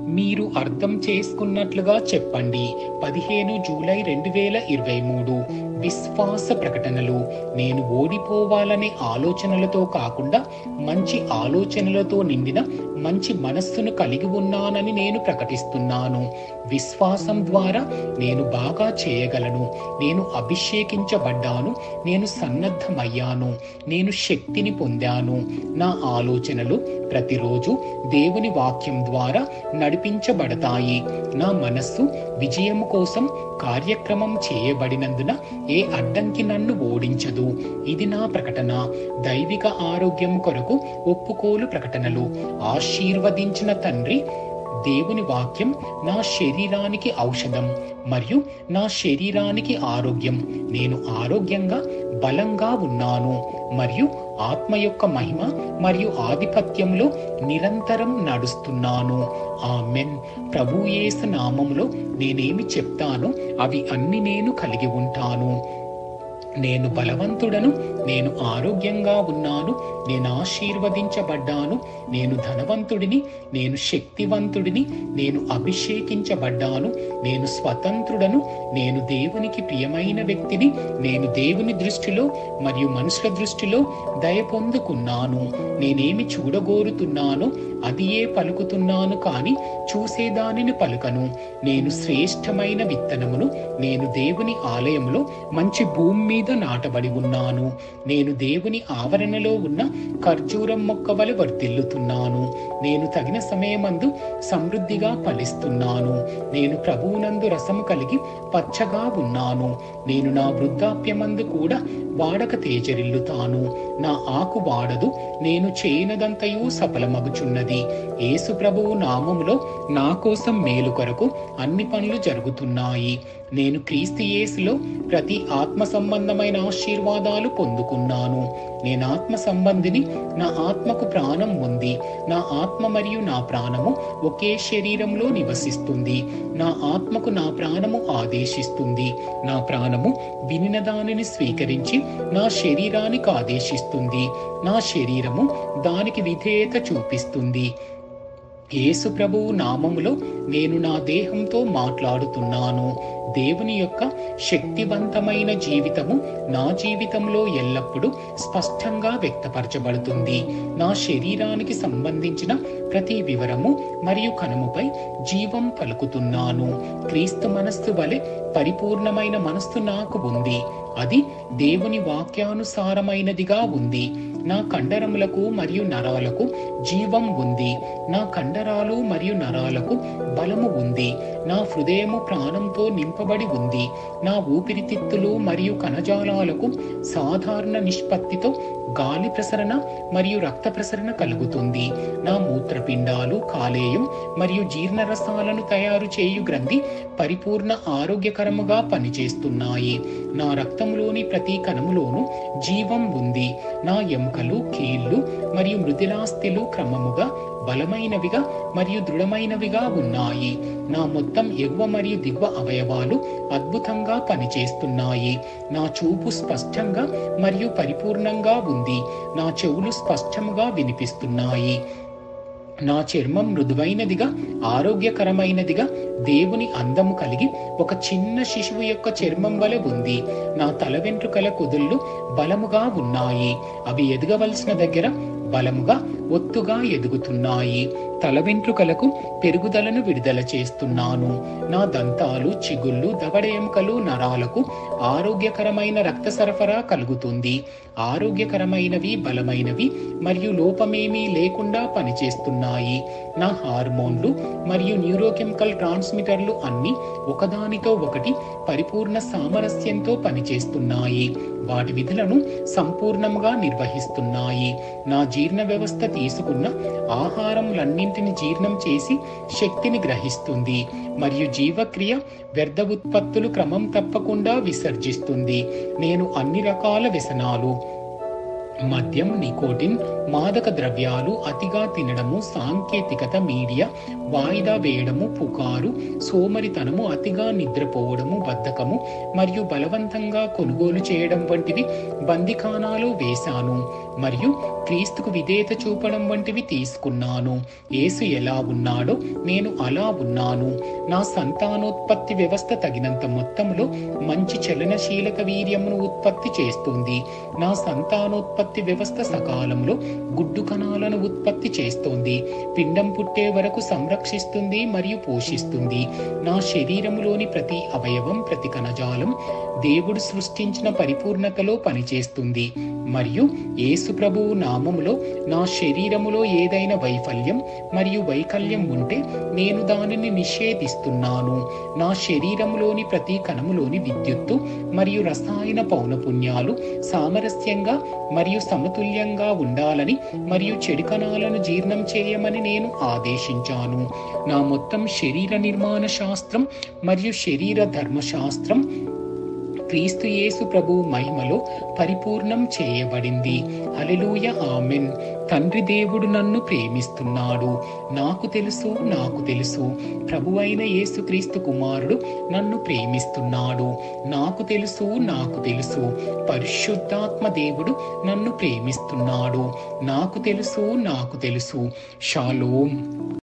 మీరు అర్థం చేసుకున్నట్లుగా చెప్పండి పదిహేను జూలై రెండు వేల ఇరవై మూడు విశ్వాస ప్రకటనలు నేను ఓడిపోవాలనే ఆలోచనలతో కాకుండా మంచి ఆలోచనలతో నిండిన మంచి మనస్సును కలిగి ఉన్నానని నేను ప్రకటిస్తున్నాను విశ్వాసం ద్వారా నేను బాగా చేయగలను నేను అభిషేకించబడ్డాను నేను సన్నద్ధమయ్యాను నేను శక్తిని పొందాను నా ఆలోచనలు ప్రతిరోజు దేవుని వాక్యం ద్వారా నడిపించబడతాయి నా మనస్సు విజయం కోసం కార్యక్రమం చేయబడినందున ఏ అడ్డంకి నన్ను ఓడించదు ఇది నా ప్రకటన దైవిక ఆరోగ్యం కొరకు ఒప్పుకోలు ప్రకటనలు ఆశీర్వదించిన తండ్రి దేవుని వాక్యం నా శరీరానికి ఔషధం మరియు నా శరీరానికి ఆరోగ్యం నేను ఆరోగ్యంగా బలంగా ఉన్నాను మరియు ఆత్మ యొక్క మహిమ మరియు ఆధిపత్యంలో నిరంతరం నడుస్తున్నాను ఆమెన్ ప్రభు యేసు నామములో నేనేమి చెప్తానో అవి అన్ని నేను కలిగి ఉంటాను నేను బలవంతుడను నేను ఆరోగ్యంగా ఉన్నాను నేను ఆశీర్వదించబడ్డాను నేను ధనవంతుడిని నేను శక్తివంతుడిని నేను అభిషేకించబడ్డాను నేను స్వతంత్రుడను నేను దేవునికి ప్రియమైన వ్యక్తిని నేను దేవుని దృష్టిలో మరియు మనుషుల దృష్టిలో దయ పొందుకున్నాను నేనేమి చూడగోరుతున్నానో అది ఏ పలుకుతున్నాను కాని చూసేదానిని పలుకను నేను శ్రేష్టమైన విత్తనమును నేను దేవుని ఆలయంలో మంచి భూమి మీద నాటబడి ఉన్నాను నేను దేవుని ఆవరణలో ఉన్న ఖర్జూరం మొక్క వలె వర్ధిల్లుతున్నాను నేను తగిన సమయమందు సమృద్ధిగా ఫలిస్తున్నాను నేను ప్రభువునందు రసము కలిగి పచ్చగా ఉన్నాను నేను నా వృద్ధాప్యమందు కూడా వాడక తేజరిల్లుతాను నా ఆకు వాడదు నేను చేయనదంతయు సఫలమగుచున్నది యేసు ప్రభువు నామములో నా కోసం మేలు కొరకు అన్ని పనులు జరుగుతున్నాయి నేను క్రీస్తు యేసులో ప్రతి ఆత్మ సంబంధమైన ఆశీర్వాదాలు పొందుకున్నాను నేను ఆత్మ సంబంధిని నా ఆత్మకు ప్రాణం ఉంది నా ఆత్మ మరియు నా ప్రాణము ఒకే శరీరంలో నివసిస్తుంది నా ఆత్మకు నా ప్రాణము ఆదేశిస్తుంది నా ప్రాణము వినిన దానిని స్వీకరించి నా శరీరానికి ఆదేశిస్తుంది నా శరీరము దానికి విధేయత చూపిస్తుంది యేసు ప్రభువు నామములో నేను నా దేహంతో మాట్లాడుతున్నాను దేవుని యొక్క శక్తివంతమైన జీవితము నా జీవితంలో ఎల్లప్పుడూ స్పష్టంగా వ్యక్తపరచబడుతుంది నా శరీరానికి సంబంధించిన ప్రతి వివరము మరియు కనుముపై జీవం పలుకుతున్నాను క్రీస్తు మనస్సు వలె పరిపూర్ణమైన మనస్సు నాకు ఉంది అది దేవుని వాక్యానుసారమైనదిగా ఉంది నా కండరములకు మరియు నరాలకు జీవం ఉంది నా కండరాలు మరియు నరాలకు బలము ఉంది నా హృదయము ప్రాణంతో నింపబడి ఉంది నా ఊపిరితిత్తులు మరియు కణజాలాలకు సాధారణ నిష్పత్తితో గాలి ప్రసరణ మరియు రక్త ప్రసరణ కలుగుతుంది నా మూత్రపిండాలు కాలేయం మరియు జీర్ణరసాలను తయారు చేయు గ్రంథి పరిపూర్ణ ఆరోగ్యకరముగా పనిచేస్తున్నాయి నా రక్తంలోని ప్రతి కణములోను జీవం ఉంది నా ఎముకలు కీళ్లు మరియు మృదులాస్థిలు క్రమముగా బలమైనవిగా మరియు దృఢమైనవిగా ఉన్నాయి నా మొత్తం ఎగువ మరియు దిగువ అవయవాలు అద్భుతంగా పనిచేస్తున్నాయి నా చూపు స్పష్టంగా మరియు పరిపూర్ణంగా ఉంది నా చెవులు స్పష్టముగా వినిపిస్తున్నాయి నా చర్మం మృదువైనదిగా ఆరోగ్యకరమైనదిగా దేవుని అందము కలిగి ఒక చిన్న శిశువు యొక్క చర్మం వలె ఉంది నా తల వెంట్రుకల కుదుళ్ళు బలముగా ఉన్నాయి అవి ఎదగవలసిన దగ్గర బలముగా ఒత్తుగా ఎదుగుతున్నాయి తల వెంట్రుకలకు పెరుగుదలను విడుదల చేస్తున్నాను నా దంతాలు చిగుళ్ళు దవడ ఎముకలు నరాలకు ఆరోగ్యకరమైన రక్త సరఫరా కలుగుతుంది ఆరోగ్యకరమైనవి బలమైనవి మరియు లోపమేమీ లేకుండా పనిచేస్తున్నాయి నా హార్మోన్లు మరియు న్యూరోకెమికల్ ట్రాన్స్మిటర్లు అన్ని ఒకదానితో ఒకటి పరిపూర్ణ సామరస్యంతో పనిచేస్తున్నాయి వాటి విధులను సంపూర్ణంగా నిర్వహిస్తున్నాయి నా జీర్ణ వ్యవస్థ తీసుకున్న ఆహారంలన్నింటిని జీర్ణం చేసి శక్తిని గ్రహిస్తుంది మరియు జీవక్రియ వ్యర్థ ఉత్పత్తులు క్రమం తప్పకుండా విసర్జిస్తుంది నేను అన్ని రకాల వ్యసనాలు మద్యం నికోటిన్ మాదక ద్రవ్యాలు అతిగా తినడము సాంకేతికత మీడియా వాయిదా వేయడము పుకారు సోమరితనము అతిగా నిద్రపోవడము బద్ధకము మరియు బలవంతంగా కొనుగోలు చేయడం వంటివి బందిఖానాలు వేశాను మరియు క్రీస్తుకు విధేయత చూపడం వంటివి తీసుకున్నాను యేసు ఎలా ఉన్నాడో నేను అలా ఉన్నాను నా సంతానోత్పత్తి వ్యవస్థ తగినంత మొత్తంలో మంచి చలనశీలక వీర్యమును ఉత్పత్తి చేస్తుంది నా సంతానోత్పత్తి వ్యవస్థ సకాలంలో గుడ్డు కణాలను ఉత్పత్తి చేస్తోంది పిండం పుట్టే వరకు సంరక్షిస్తుంది మరియు పోషిస్తుంది నా శరీరములోని ప్రతి అవయవం ప్రతి కణజాలం దేవుడు సృష్టించిన పరిపూర్ణతలో పనిచేస్తుంది మరియు యేసు ప్రభువు నామములో నా శరీరములో ఏదైనా వైఫల్యం మరియు వైకల్యం ఉంటే నేను దానిని నిషేధిస్తున్నాను నా శరీరములోని ప్రతి కణములోని విద్యుత్తు మరియు రసాయన పౌనపుణ్యాలు సామరస్యంగా మరియు సమతుల్యంగా ఉండాలని మరియు చెడు కణాలను జీర్ణం చేయమని నేను ఆదేశించాను నా మొత్తం శరీర నిర్మాణ శాస్త్రం మరియు శరీర ధర్మశాస్త్రం క్రీస్తు యేసు ప్రభు మహిమలో పరిపూర్ణం చేయబడింది హల్లెలూయ ఆమెన్ తండ్రి దేవుడు నన్ను ప్రేమిస్తున్నాడు నాకు తెలుసు నాకు తెలుసు ప్రభు అయిన యేసుక్రీస్తు కుమారుడు నన్ను ప్రేమిస్తున్నాడు నాకు తెలుసు నాకు తెలుసు పరిశుద్ధాత్మ దేవుడు నన్ను ప్రేమిస్తున్నాడు నాకు తెలుసు నాకు తెలుసు షాలోం